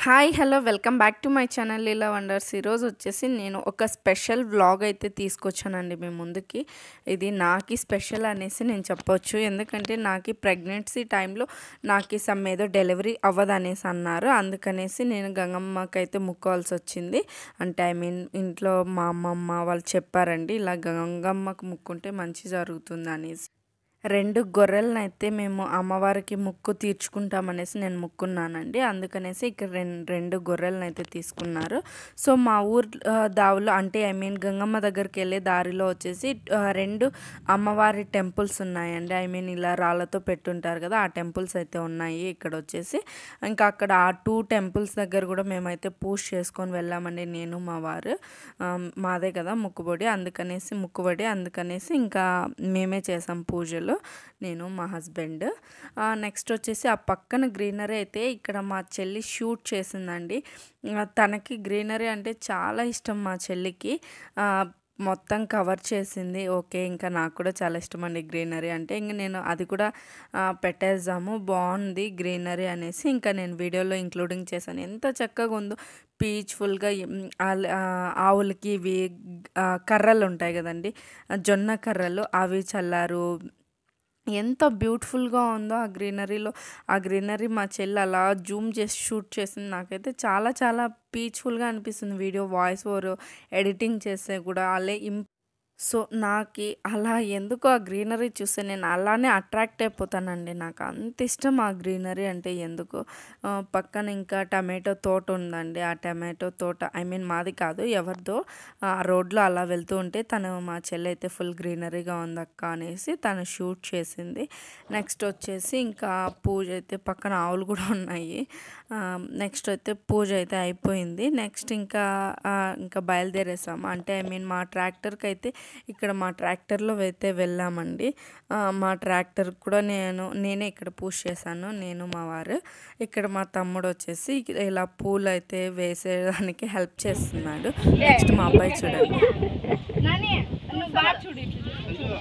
hi hello welcome back to my channel Leela wonders ఈరోజు వచ్చేసి నేను ఒక స్పెషల్ వ్లాగ్ అయితే తీసుకొచ్చానండి మీ ముందుకి ఇది నాకి స్పెషల్ అనేసి నేను చెప్పొచ్చు ఎందుకంటే నాకు ప్రెగ్నెన్సీ టైంలో నాకు సమ్ ఏదో డెలివరీ అవ్వదు అనేసి అన్నారు అందుకనేసి నేను గంగమ్మకి అయితే ముక్కోవాల్సి వచ్చింది అంటే ఐ మీన్ ఇంట్లో మా అమ్మమ్మ వాళ్ళు చెప్పారండి ఇలా గంగమ్మకు ముక్కుంటే మంచి జరుగుతుంది అనేసి రెండు గొర్రెలను అయితే మేము అమ్మవారికి ముక్కు తీర్చుకుంటామనేసి నేను ముక్కున్నానండి అందుకనేసి ఇక్కడ రెండు రెండు గొర్రెలను అయితే తీసుకున్నారు సో మా ఊర్ ఆ, దావులో అంటే ఐ మీన్ గంగమ్మ దగ్గరికి వెళ్ళే దారిలో వచ్చేసి ఆ, రెండు అమ్మవారి టెంపుల్స్ ఉన్నాయండి ఐ మీన్ ఇలా రాళ్ళతో పెట్టుంటారు కదా ఆ టెంపుల్స్ అయితే ఉన్నాయి ఇక్కడ వచ్చేసి ఇంకా అక్కడ ఆ టూ టెంపుల్స్ దగ్గర కూడా మేమైతే పూజ చేసుకొని వెళ్ళామండి నేను మా వారు ఆ, మాదే కదా ముక్కుబడి అందుకనేసి ముక్కుబడి అందుకనేసి ఇంకా మేమే చేసాం పూజలు నేను మా హస్బెండ్ నెక్స్ట్ వచ్చేసి ఆ పక్కన గ్రీనరీ అయితే ఇక్కడ మా చెల్లి షూట్ చేసిందండి ఆ, తనకి గ్రీనరీ అంటే చాలా ఇష్టం మా చెల్లికి ఆ, మొత్తం కవర్ చేసింది ఓకే ఇంకా నాకు కూడా చాలా ఇష్టం అండి గ్రీనరీ అంటే ఇంక నేను అది కూడా ఆ, పెట్టేద్దాము బాగుంది గ్రీనరీ అనేసి ఇంకా నేను వీడియోలో ఇంక్లూడింగ్ చేశాను ఎంత చక్కగా ఉందో పీచ్ఫుల్గా ఆవులకి ఇవి ఆ, కర్రలు ఉంటాయి కదండి ఆ జొన్న కర్రలు అవి చల్లారు ఎంత బ్యూటిఫుల్గా ఉందో ఆ గ్రీనరీలో ఆ గ్రీనరీ మా చెల్లి అలా జూమ్ చేసి షూట్ చేసింది నాకైతే చాలా చాలా పీస్ఫుల్గా అనిపిస్తుంది వీడియో వాయిస్ ఓవర్ ఎడిటింగ్ చేస్తే కూడా అలా ఇం సో నాకు అలా ఎందుకో ఆ గ్రీనరీ చూస్తే నేను అలానే అట్రాక్ట్ అయిపోతానండి నాకు అంత ఇష్టం ఆ గ్రీనరీ అంటే ఎందుకు ఆ, పక్కన ఇంకా టమాటో తోట ఉందండి ఆ టమాటో తోట ఐ మీన్ మాది కాదు ఎవరిదో ఆ రోడ్లో అలా వెళ్తూ ఉంటే తను మా చెల్లి అయితే ఫుల్ గ్రీనరీగా ఉంది అక్క అనేసి తను షూట్ చేసింది నెక్స్ట్ వచ్చేసి ఇంకా పూజ అయితే పక్కన ఆవులు కూడా ఉన్నాయి నెక్స్ట్ అయితే పూజ అయితే అయిపోయింది నెక్స్ట్ ఇంకా ఆ, ఇంకా బయలుదేరేసాము అంటే ఐ మీన్ మా ట్రాక్టర్కి అయితే ఇక్కడ మా ట్రాక్టర్లో అయితే వెళ్ళామండి ఆ, మా ట్రాక్టర్ కూడా నేను నేనే ఇక్కడ పూజ చేశాను నేను మా వారు ఇక్కడ మా తమ్ముడు వచ్చేసి ఇలా పూలు అయితే వేసేదానికి హెల్ప్ చేస్తున్నాడు నెక్స్ట్ మా అబ్బాయి చూడండి నాని నువ్వు బాగా చూడు ఇట్లా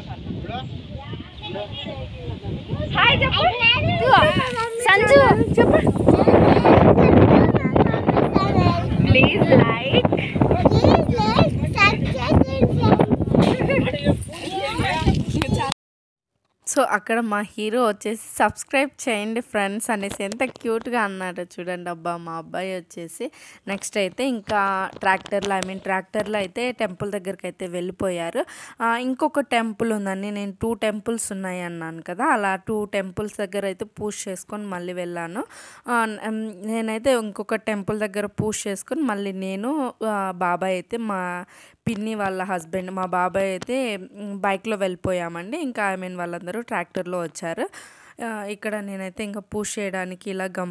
హాయ్ చెప్పు సంజు చెప్పు ప్లీజ్ లైక్ సో అక్కడ మా హీరో వచ్చేసి సబ్స్క్రైబ్ చేయండి ఫ్రెండ్స్ అనేసి ఎంత క్యూట్గా అన్నాడు చూడండి అబ్బా మా అబ్బాయి వచ్చేసి నెక్స్ట్ అయితే ఇంకా ట్రాక్టర్లో ఐ మీన్ ట్రాక్టర్లో అయితే టెంపుల్ దగ్గరికి అయితే వెళ్ళిపోయారు ఆ, ఇంకొక టెంపుల్ ఉందండి నేను టూ టెంపుల్స్ ఉన్నాయి అన్నాను కదా అలా టూ టెంపుల్స్ దగ్గర అయితే పూజ చేసుకొని మళ్ళీ వెళ్ళాను ఆ, న- నేనైతే ఇంకొక టెంపుల్ దగ్గర పూజ చేసుకొని మళ్ళీ నేను ఆ, బాబాయ్ అయితే మా పిన్ని వాళ్ళ హస్బెండ్ మా బాబాయ్ అయితే మ్, బైక్లో వెళ్ళిపోయామండి ఇంకా ఐ మీన్ వాళ్ళందరూ ట్రాక్టర్లో వచ్చారు ఆ, ఇక్కడ నేనైతే ఇంకా పూజ చేయడానికి ఇలా గం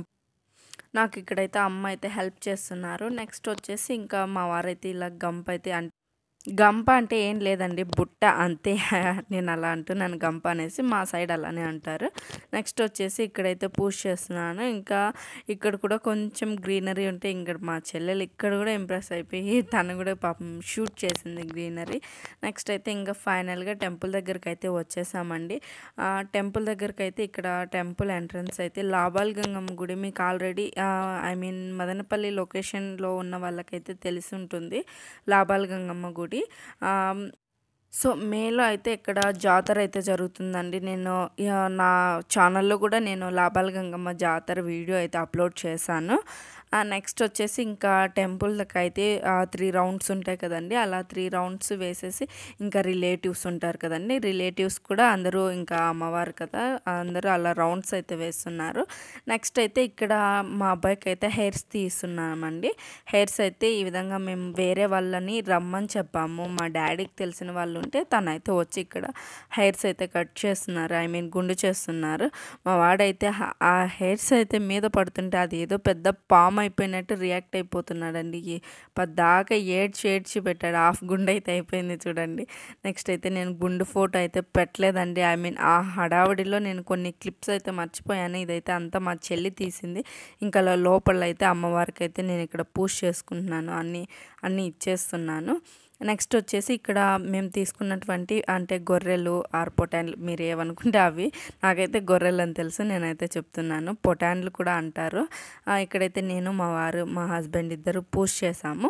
నాకు ఇక్కడైతే అమ్మ అయితే హెల్ప్ చేస్తున్నారు నెక్స్ట్ వచ్చేసి ఇంకా మా వారైతే ఇలా గంప అయితే అం గంప అంటే ఏం లేదండి బుట్ట అంతే నేను అలా అంటున్నాను గంప అనేసి మా సైడ్ అలానే అంటారు నెక్స్ట్ వచ్చేసి ఇక్కడైతే పూజ చేస్తున్నాను ఇంకా ఇక్కడ కూడా కొంచెం గ్రీనరీ ఉంటే ఇక్కడ మా చెల్లెలు ఇక్కడ కూడా ఇంప్రెస్ అయిపోయి తను కూడా పాపం షూట్ చేసింది గ్రీనరీ నెక్స్ట్ అయితే ఇంకా ఫైనల్గా టెంపుల్ దగ్గరికి అయితే వచ్చేసామండి ఆ, టెంపుల్ దగ్గరికి అయితే ఇక్కడ టెంపుల్ ఎంట్రన్స్ అయితే లాబాల్ గంగమ్మ గుడి మీకు ఆల్రెడీ ఐ మీన్ మదనపల్లి లొకేషన్లో ఉన్న వాళ్ళకైతే తెలిసి ఉంటుంది లాబాల్ గంగమ్మ గుడి ఆ, సో మేలో అయితే ఇక్కడ జాతర అయితే జరుగుతుందండి నేను ఆ, నా ఛానల్లో కూడా నేను లాబాల గంగమ్మ జాతర వీడియో అయితే అప్లోడ్ చేశాను నెక్స్ట్ వచ్చేసి ఇంకా టెంపుల్కి అయితే త్రీ రౌండ్స్ ఉంటాయి కదండి అలా త్రీ రౌండ్స్ వేసేసి ఇంకా రిలేటివ్స్ ఉంటారు కదండి రిలేటివ్స్ కూడా అందరూ ఇంకా అమ్మవారు కదా అందరూ అలా రౌండ్స్ అయితే వేస్తున్నారు నెక్స్ట్ అయితే ఇక్కడ మా అబ్బాయికి అయితే హెయిర్స్ తీస్తున్నామండి హెయిర్స్ అయితే ఈ విధంగా మేము వేరే వాళ్ళని రమ్మని చెప్పాము మా డాడీకి తెలిసిన వాళ్ళు ఉంటే తనైతే వచ్చి ఇక్కడ హెయిర్స్ అయితే కట్ చేస్తున్నారు ఐ మీన్ గుండు చేస్తున్నారు మా వాడైతే హ- ఆ హెయిర్స్ అయితే మీద పడుతుంటే అది ఏదో పెద్ద పామ్ అయిపోయినట్టు రియాక్ట్ అయిపోతున్నాడండి ఈ పద్దాకా ఏడ్చి ఏడ్చి పెట్టాడు హాఫ్ గుండు అయితే అయిపోయింది చూడండి నెక్స్ట్ అయితే నేను గుండు ఫోటో అయితే పెట్టలేదండి ఐ మీన్ ఆ హడావుడిలో నేను కొన్ని క్లిప్స్ అయితే మర్చిపోయాను ఇదైతే అంతా మా చెల్లి తీసింది ఇంకా అలా లోపల అయితే అమ్మవారికి అయితే నేను ఇక్కడ పూజ చేసుకుంటున్నాను అన్నీ అన్నీ ఇచ్చేస్తున్నాను నెక్స్ట్ వచ్చేసి ఇక్కడ మేము తీసుకున్నటువంటి అంటే గొర్రెలు ఆర్ పొటాన్లు మీరు ఏమనుకుంటే అవి నాకైతే గొర్రెలు అని తెలుసు నేనైతే చెప్తున్నాను పొటాన్లు కూడా అంటారు ఆ, ఇక్కడైతే నేను మా వారు మా హస్బెండ్ ఇద్దరు పూజ చేసాము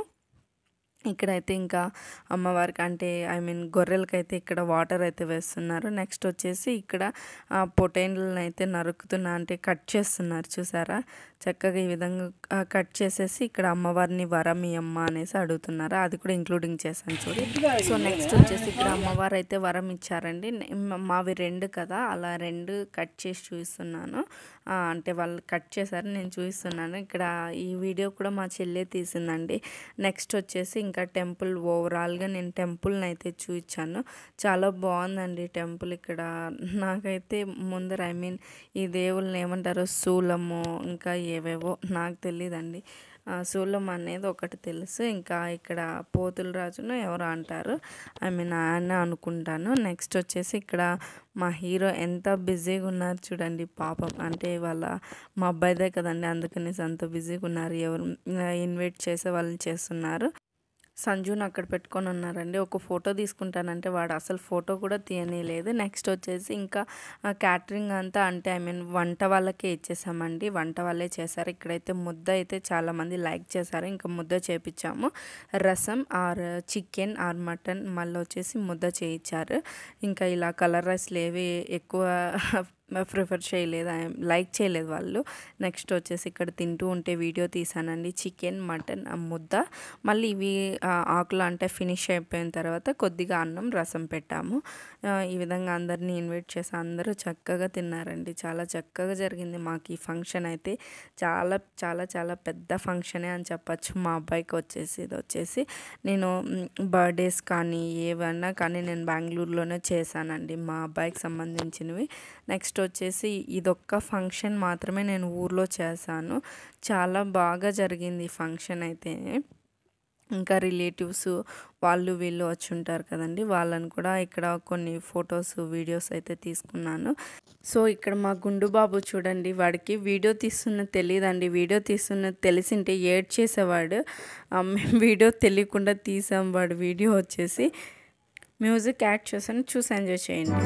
ఇక్కడైతే ఇంకా అమ్మవారికి అంటే ఐ మీన్ గొర్రెలకైతే ఇక్కడ వాటర్ అయితే వేస్తున్నారు నెక్స్ట్ వచ్చేసి ఇక్కడ పొటైన్లను అయితే నరుకుతున్నా అంటే కట్ చేస్తున్నారు చూసారా చక్కగా ఈ విధంగా ఆ, కట్ చేసేసి ఇక్కడ అమ్మవారిని వరం ఈ అమ్మ అనేసి అడుగుతున్నారు అది కూడా ఇంక్లూడింగ్ చేశాను చూడు సో నెక్స్ట్ వచ్చేసి ఇక్కడ అమ్మవారు అయితే వరం ఇచ్చారండి నే- మ- మావి రెండు కదా అలా రెండు కట్ చేసి చూపిస్తున్నాను ఆ, అంటే వాళ్ళు కట్ చేశారు నేను చూపిస్తున్నాను ఇక్కడ ఈ వీడియో కూడా మా చెల్లె తీసిందండి నెక్స్ట్ వచ్చేసి ఇంకా టెంపుల్ ఓవరాల్గా నేను టెంపుల్ని అయితే చూపించాను చాలా బాగుందండి టెంపుల్ ఇక్కడ నాకైతే ముందర ఐ మీన్ ఈ దేవుళ్ళని ఏమంటారు శూలము ఇంకా ఏవేవో నాకు తెలియదండి ఆ, శూలం అనేది ఒకటి తెలుసు ఇంకా ఇక్కడ పోతుల రాజును ఎవరు అంటారు ఐ మీన్ ఆయన అనుకుంటాను నెక్స్ట్ వచ్చేసి ఇక్కడ మా హీరో ఎంత బిజీగా ఉన్నారు చూడండి పాపం అంటే వాళ్ళ మా అబ్బాయిదే కదండి అందుకనేసి అంత బిజీగా ఉన్నారు ఎవరు ఇన్వైట్ చేసే వాళ్ళని చేస్తున్నారు సంజుని అక్కడ పెట్టుకొని ఉన్నారండి ఒక ఫోటో తీసుకుంటానంటే వాడు అసలు ఫోటో కూడా తీయనీయలేదు నెక్స్ట్ వచ్చేసి ఇంకా క్యాటరింగ్ అంతా అంటే ఐ మీన్ వంట వాళ్ళకే ఇచ్చేసామండి వంట వాళ్ళే చేశారు ఇక్కడైతే ముద్ద అయితే చాలామంది లైక్ చేశారు ఇంకా ముద్ద చేపించాము రసం ఆర్ చికెన్ ఆర్ మటన్ మళ్ళీ వచ్చేసి ముద్ద చేయించారు ఇంకా ఇలా కలర్ రైస్లు ఏవి ఎక్కువ ప్రిఫర్ చేయలేదు ఐ- లైక్ చేయలేదు వాళ్ళు నెక్స్ట్ వచ్చేసి ఇక్కడ తింటూ ఉంటే వీడియో తీసానండి చికెన్ మటన్ ఆ ముద్ద మళ్ళీ ఇవి ఆ, ఆకులు అంటే ఫినిష్ అయిపోయిన తర్వాత కొద్దిగా అన్నం రసం పెట్టాము ఆ, ఈ విధంగా అందరినీ ఇన్వైట్ చేసి అందరూ చక్కగా తిన్నారండి చాలా చక్కగా జరిగింది మాకు ఈ ఫంక్షన్ అయితే చాలా చాలా చాలా పెద్ద ఫంక్షనే అని చెప్పచ్చు మా అబ్బాయికి వచ్చేసి ఇది వచ్చేసి నేను బర్త్డేస్ కానీ ఏవన్నా కానీ నేను బెంగళూరులోనే చేశానండి మా అబ్బాయికి సంబంధించినవి నెక్స్ట్ వచ్చేసి ఇదొక్క ఫంక్షన్ మాత్రమే నేను ఊర్లో చేశాను చాలా బాగా జరిగింది ఈ ఫంక్షన్ అయితే ఇంకా రిలేటివ్స్ వాళ్ళు వీళ్ళు వచ్చి ఉంటారు కదండి వాళ్ళని కూడా ఇక్కడ కొన్ని ఫొటోస్ వీడియోస్ అయితే తీసుకున్నాను సో ఇక్కడ మా గుండు బాబు చూడండి వాడికి వీడియో తీస్తున్నది తెలియదండి వీడియో తీస్తున్నది తెలిసింటే ఏడ్ చేసేవాడు ఆ, మేము వీడియో తెలియకుండా తీసాం వాడు వీడియో వచ్చేసి మ్యూజిక్ యాడ్ చేశాను చూసి ఎంజాయ్ చేయండి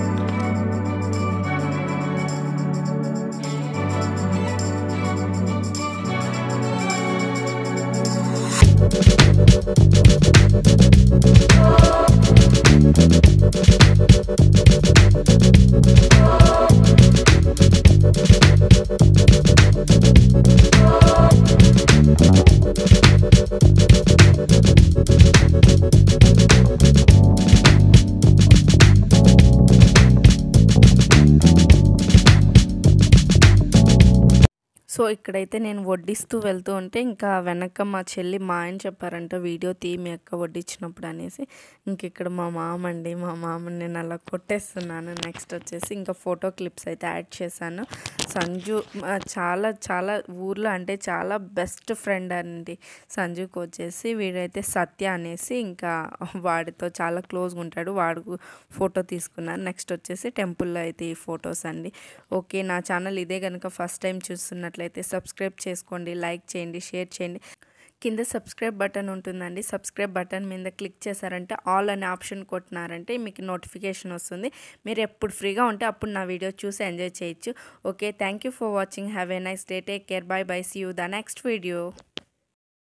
సో ఇక్కడైతే నేను వడ్డిస్తూ వెళ్తూ ఉంటే ఇంకా వెనక మా చెల్లి మా ఆయన చెప్పారంట వీడియో తీ మీ అక్క వడ్డించినప్పుడు అనేసి ఇంక ఇక్కడ మా మామ అండి మా మామని నేను అలా కొట్టేస్తున్నాను నెక్స్ట్ వచ్చేసి ఇంకా ఫోటో క్లిప్స్ అయితే యాడ్ చేశాను సంజు ఆ, చాలా చాలా ఊర్లో అంటే చాలా బెస్ట్ ఫ్రెండ్ అండి సంజుకి వచ్చేసి వీడైతే సత్య అనేసి ఇంకా వాడితో చాలా క్లోజ్గా ఉంటాడు వాడు ఫోటో తీసుకున్నాను నెక్స్ట్ వచ్చేసి టెంపుల్లో అయితే ఈ ఫొటోస్ అండి ఓకే నా ఛానల్ ఇదే కనుక ఫస్ట్ టైం చూస్తున్నట్లయితే సబ్స్క్రైబ్ చేసుకోండి లైక్ చేయండి షేర్ చేయండి కింద సబ్స్క్రైబ్ బటన్ ఉంటుందండి సబ్స్క్రైబ్ బటన్ మీద క్లిక్ చేశారంటే ఆల్ అనే ఆప్షన్ కొట్టినారంటే మీకు నోటిఫికేషన్ వస్తుంది మీరు ఎప్పుడు ఫ్రీగా ఉంటే అప్పుడు నా వీడియో చూసి ఎంజాయ్ చేయొచ్చు okay thank you for watching have a nice day take care bye bye see you the next video